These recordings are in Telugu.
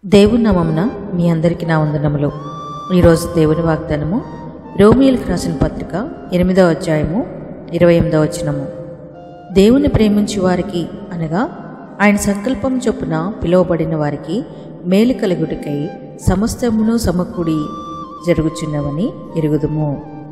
దేవుని నామమున మీ అందరికీ నా వందనములు ఈరోజు దేవుని వాగ్దానము రోమియోలకు రాసిన పత్రిక ఎనిమిదవ అధ్యాయము ఇరవై ఎనిమిదవ వచనము దేవుని ప్రేమించు వారికి అనగా ఆయన సంకల్పం చొప్పున పిలువబడిన వారికి మేలు కలుగుటకై సమస్తమును సమకూడి జరుగుచున్నవని ఎరుగుదుము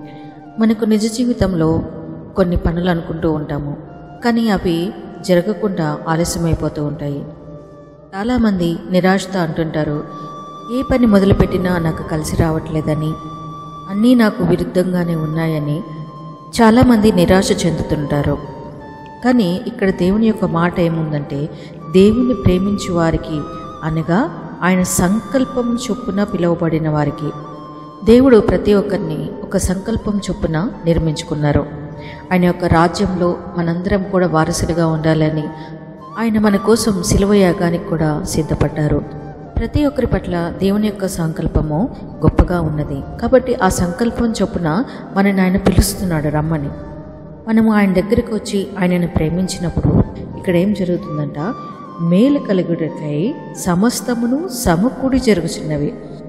మనకు నిజ జీవితంలో కొన్ని పనులు అనుకుంటూ ఉంటాము కానీ అవి జరగకుండా ఆలస్యమైపోతూ ఉంటాయి చాలామంది నిరాశతో అంటుంటారు ఏ పని మొదలుపెట్టినా నాకు కలిసి రావట్లేదని అన్నీ నాకు విరుద్ధంగానే ఉన్నాయని చాలామంది నిరాశ చెందుతుంటారు కానీ ఇక్కడ దేవుని యొక్క మాట ఏముందంటే దేవుని ప్రేమించు వారికి అనగా ఆయన సంకల్పం చొప్పున పిలువబడిన వారికి దేవుడు ప్రతి ఒక్కరిని ఒక సంకల్పం చొప్పున నిర్మించుకున్నారు ఆయన యొక్క రాజ్యంలో మనందరం కూడా వారసులుగా ఉండాలని ఆయన మన కోసం సిలువ యాగానికి కూడా సిద్ధపడ్డారు ప్రతి ఒక్కరి పట్ల దేవుని యొక్క సంకల్పము గొప్పగా ఉన్నది కాబట్టి ఆ సంకల్పం చొప్పున మనని ఆయన పిలుస్తున్నాడు రమ్మని మనము ఆయన దగ్గరికి వచ్చి ఆయనను ప్రేమించినప్పుడు ఇక్కడ ఏం జరుగుతుందంట మేలు కలుగుటకై సమస్తమును సమకూడి జరుగుతున్నవి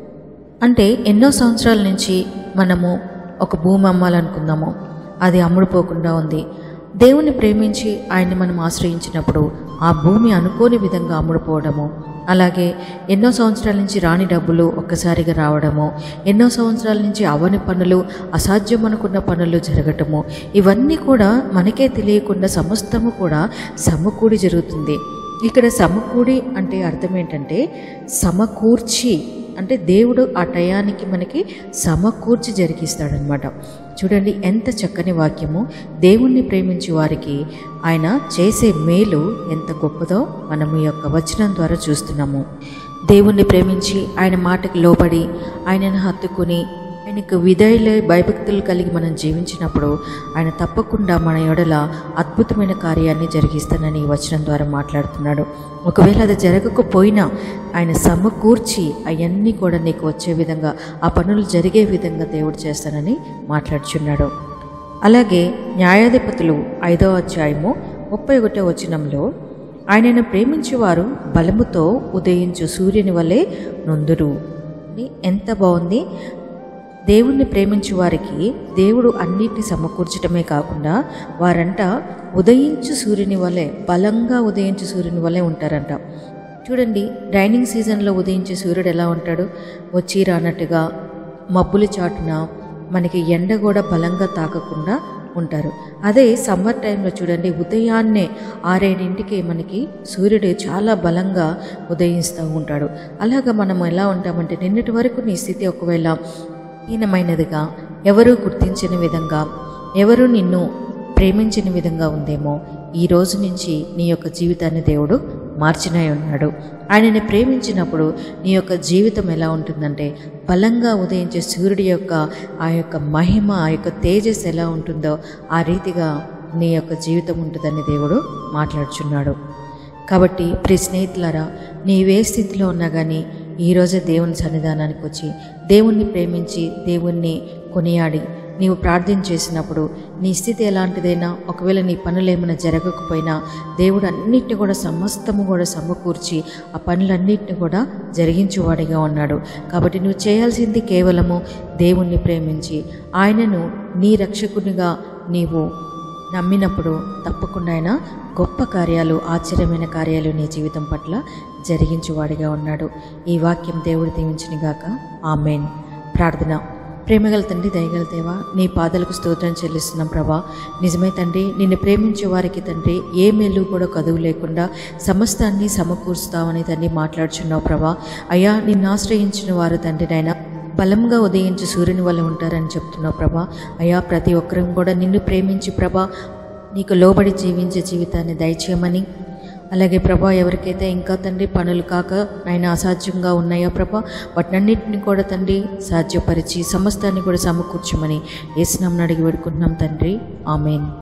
అంటే ఎన్నో సంవత్సరాల నుంచి మనము ఒక భూమి అమ్మాలనుకుందాము అది అమ్ముడుపోకుండా ఉంది దేవుని ప్రేమించి ఆయన్ని మనం ఆశ్రయించినప్పుడు ఆ భూమి అనుకోని విధంగా అమ్ముడుపోవడము అలాగే ఎన్నో సంవత్సరాల నుంచి రాని డబ్బులు ఒక్కసారిగా రావడము ఎన్నో సంవత్సరాల నుంచి అవని పనులు అసాధ్యం అనుకున్న పనులు జరగటము ఇవన్నీ కూడా మనకే తెలియకుండా సమస్తము కూడా సమకూడి జరుగుతుంది ఇక్కడ సమకూడి అంటే అర్థం ఏంటంటే సమకూర్చి అంటే దేవుడు ఆ టయానికి మనకి సమకూర్చి జరిగిస్తాడనమాట చూడండి ఎంత చక్కని వాక్యము దేవుణ్ణి ప్రేమించే వారికి ఆయన చేసే మేలు ఎంత గొప్పదో మనం ఈ యొక్క వచనం ద్వారా చూస్తున్నాము దేవుణ్ణి ప్రేమించి ఆయన మాటకి లోబడి ఆయనను హత్తుకుని ఆయనకు విధేయులై భయభక్తులు కలిగి మనం జీవించినప్పుడు ఆయన తప్పకుండా మన ఎడల అద్భుతమైన కార్యాన్ని జరిగిస్తానని ఈ వచనం ద్వారా మాట్లాడుతున్నాడు ఒకవేళ అది జరగకపోయినా ఆయన సమకూర్చి అవన్నీ కూడా నీకు వచ్చే విధంగా ఆ పనులు జరిగే విధంగా దేవుడు చేస్తానని మాట్లాడుచున్నాడు అలాగే న్యాయాధిపతులు ఐదవ అధ్యాయము ముప్పై ఒకటో వచనంలో ఆయనను ప్రేమించేవారు బలముతో ఉదయించు సూర్యుని వలె నొందురు అని ఎంత బాగుంది దేవుణ్ణి ప్రేమించు వారికి దేవుడు అన్నిటిని సమకూర్చడమే కాకుండా వారంట ఉదయించు సూర్యుని వలె బలంగా ఉదయించు సూర్యుని వలె ఉంటారంట చూడండి రైనింగ్ సీజన్లో ఉదయించే సూర్యుడు ఎలా ఉంటాడు వచ్చి రానట్టుగా మబ్బుల చాటున మనకి ఎండ కూడా బలంగా తాకకుండా ఉంటారు అదే సమ్మర్ టైంలో చూడండి ఉదయాన్నే ఆరేడింటికి మనకి సూర్యుడు చాలా బలంగా ఉదయిస్తూ ఉంటాడు అలాగా మనం ఎలా ఉంటామంటే నిన్నటి వరకు నీ స్థితి ఒకవేళ హీనమైనదిగా ఎవరూ గుర్తించని విధంగా ఎవరు నిన్ను ప్రేమించని విధంగా ఉందేమో ఈ రోజు నుంచి నీ యొక్క జీవితాన్ని దేవుడు మార్చినై ఉన్నాడు ఆయనని ప్రేమించినప్పుడు నీ యొక్క జీవితం ఎలా ఉంటుందంటే బలంగా ఉదయించే సూర్యుడి యొక్క ఆ యొక్క మహిమ ఆ యొక్క తేజస్ ఎలా ఉంటుందో ఆ రీతిగా నీ యొక్క జీవితం ఉంటుందని దేవుడు మాట్లాడుచున్నాడు కాబట్టి ప్రి స్నేహితులారా నీవే స్థితిలో ఉన్నా కానీ ఈరోజే దేవుని సన్నిధానానికి వచ్చి దేవుణ్ణి ప్రేమించి దేవుణ్ణి కొనియాడి నీవు ప్రార్థన చేసినప్పుడు నీ స్థితి ఎలాంటిదైనా ఒకవేళ నీ పనులు ఏమైనా జరగకపోయినా దేవుడు అన్నిటిని కూడా సమస్తము కూడా సమకూర్చి ఆ పనులన్నిటిని కూడా జరిగించేవాడిగా ఉన్నాడు కాబట్టి నువ్వు చేయాల్సింది కేవలము దేవుణ్ణి ప్రేమించి ఆయనను నీ రక్షకునిగా నీవు నమ్మినప్పుడు తప్పకుండా ఆయన గొప్ప కార్యాలు ఆశ్చర్యమైన కార్యాలు నీ జీవితం పట్ల జరిగించువాడిగా ఉన్నాడు ఈ వాక్యం దేవుడు దీవించిన గాక ఆమెన్ ప్రార్థన ప్రేమగల తండ్రి దయగల దేవా నీ పాదలకు స్తోత్రం చెల్లిస్తున్నాం ప్రభా నిజమే తండ్రి నిన్ను ప్రేమించే వారికి తండ్రి ఏ మేలు కూడా కదువు లేకుండా సమస్తాన్ని సమకూరుస్తామని తండ్రి మాట్లాడుచున్నావు ప్రభా అయ్యా నిన్ను ఆశ్రయించిన వారు తండ్రి నాయన బలంగా ఉదయించి సూర్యుని వల్ల ఉంటారని చెప్తున్నావు ప్రభా అయ్యా ప్రతి ఒక్కరం కూడా నిన్ను ప్రేమించి ప్రభా నీకు లోబడి జీవించే జీవితాన్ని దయచేయమని అలాగే ప్రభా ఎవరికైతే ఇంకా తండ్రి పనులు కాక ఆయన అసాధ్యంగా ఉన్నాయో ప్రభా వాటినన్నింటిని కూడా తండ్రి సాధ్యపరిచి సమస్తాన్ని కూడా సమకూర్చమని ఏసునామని అడిగి పెడుకుంటున్నాం తండ్రి ఆమెన్